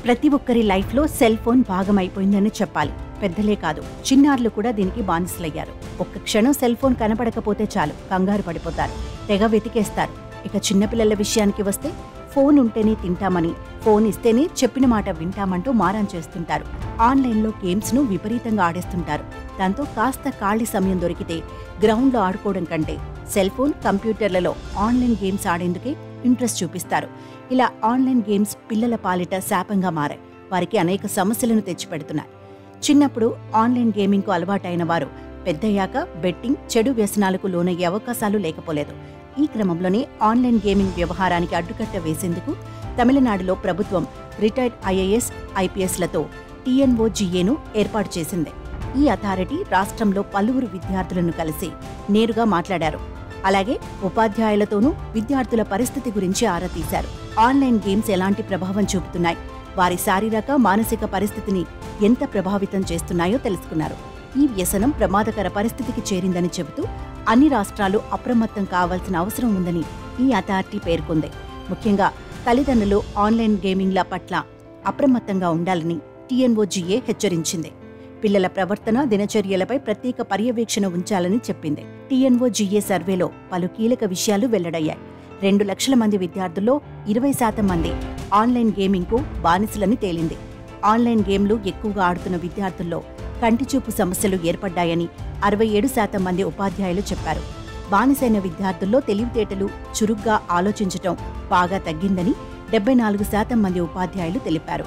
ప్రతి ఒక్కరి లైఫ్లో సెల్ ఫోన్ భాగమైపోయిందని చెప్పాలి పెద్దలే కాదు చిన్నారులు కూడా దీనికి బానిసలయ్యారు ఒక్క క్షణం సెల్ ఫోన్ కనపడకపోతే చాలు కంగారు పడిపోతారు తెగ వెతికేస్తారు ఇక చిన్నపిల్లల విషయానికి వస్తే ఫోన్ ఉంటేనే తింటామని ఫోన్ ఇస్తేనే చెప్పిన మాట వింటామంటూ మారం చేస్తుంటారు ఆన్లైన్లో గేమ్స్ను విపరీతంగా ఆడేస్తుంటారు దాంతో కాస్త ఖాళీ సమయం దొరికితే గ్రౌండ్లో ఆడుకోవడం కంటే సెల్ ఫోన్ కంప్యూటర్లలో ఆన్లైన్ గేమ్స్ ఆడేందుకే ఇంట్రెస్ట్ చూపిస్తారు ఇలా ఆన్లైన్ గేమ్స్ పిల్లల పాలిట శాపంగా మారాయి వారికి అనేక సమస్యలను తెచ్చిపెడుతున్నాయి చిన్నప్పుడు ఆన్లైన్ గేమింగ్కు అలవాటైన వారు పెద్దయ్యాక బెట్టింగ్ చెడు వ్యసనాలకు లోనయ్యే అవకాశాలు లేకపోలేదు ఈ క్రమంలోనే ఆన్లైన్ గేమింగ్ వ్యవహారానికి అడ్డుకట్ట వేసేందుకు తమిళనాడులో ప్రభుత్వం రిటైర్డ్ ఐఏఎస్ ఐపీఎస్లతో టీఎన్ఓజీఏను ఏర్పాటు చేసింది ఈ అథారిటీ రాష్ట్రంలో పలువురు విద్యార్థులను కలిసి నేరుగా మాట్లాడారు అలాగే ఉపాధ్యాయులతోనూ విద్యార్థుల పరిస్థితి గురించి ఆరా తీశారు ఆన్లైన్ గేమ్స్ ఎలాంటి ప్రభావం చూపుతున్నాయి వారి శారీరక మానసిక పరిస్థితిని ఎంత ప్రభావితం చేస్తున్నాయో తెలుసుకున్నారు ఈ వ్యసనం ప్రమాదకర పరిస్థితికి చేరిందని చెబుతూ అన్ని రాష్ట్రాలు అప్రమత్తం కావాల్సిన అవసరం ఉందని ఈ అథారిటీ పేర్కొంది ముఖ్యంగా తల్లిదండ్రులు ఆన్లైన్ గేమింగ్ల పట్ల అప్రమత్తంగా ఉండాలని టీఎన్ఓజీఏ హెచ్చరించింది పిల్లల ప్రవర్తన దినచర్యలపై ప్రత్యేక పర్యవేక్షణ ఉంచాలని చెప్పింది టీఎన్ఓజీఏ సర్వేలో పలు కీలక విషయాలు వెల్లడయ్యాయి రెండు లక్షల మంది విద్యార్థుల్లో ఇరవై శాతం మంది ఆన్లైన్ గేమింగ్కు బానిసలని తేలింది ఆన్లైన్ గేమ్లు ఎక్కువగా ఆడుతున్న విద్యార్థుల్లో కంటిచూపు సమస్యలు ఏర్పడ్డాయని అరవై ఏడు శాతం మంది ఉపాధ్యాయులు చెప్పారు బానిసైన విద్యార్థుల్లో తెలివితేటలు చురుగ్గా ఆలోచించటం బాగా తగ్గిందని డెబ్బై నాలుగు శాతం మంది ఉపాధ్యాయులు తెలిపారు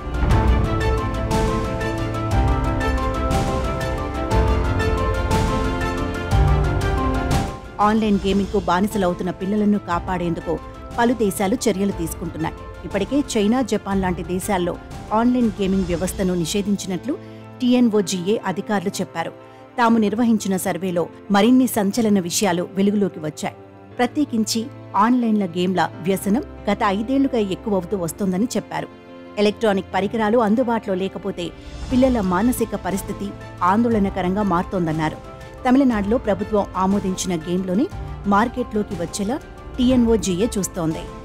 ఆన్లైన్ గేమింగ్కు బానిసలవుతున్న పిల్లలను కాపాడేందుకు పలు దేశాలు చర్యలు తీసుకుంటున్నాయి ఇప్పటికే చైనా జపాన్ లాంటి దేశాల్లో ఆన్లైన్ గేమింగ్ వ్యవస్థను నిషేధించినట్లు టీఎన్ఓజీఏ అధికారులు చెప్పారు తాము నిర్వహించిన సర్వేలో మరిన్ని సంచలన విషయాలు వెలుగులోకి వచ్చాయి ప్రత్యేకించి ఆన్లైన్ల గేమ్ల వ్యసనం గత ఐదేళ్లుగా ఎక్కువవుతూ వస్తోందని చెప్పారు ఎలక్ట్రానిక్ పరికరాలు అందుబాటులో లేకపోతే పిల్లల మానసిక పరిస్థితి ఆందోళనకరంగా మారుతోందన్నారు తమిళనాడులో ప్రభుత్వం ఆమోదించిన గేమ్లోనే మార్కెట్లోకి వచ్చేలా టీఎన్ఓజీఏ చూస్తోంది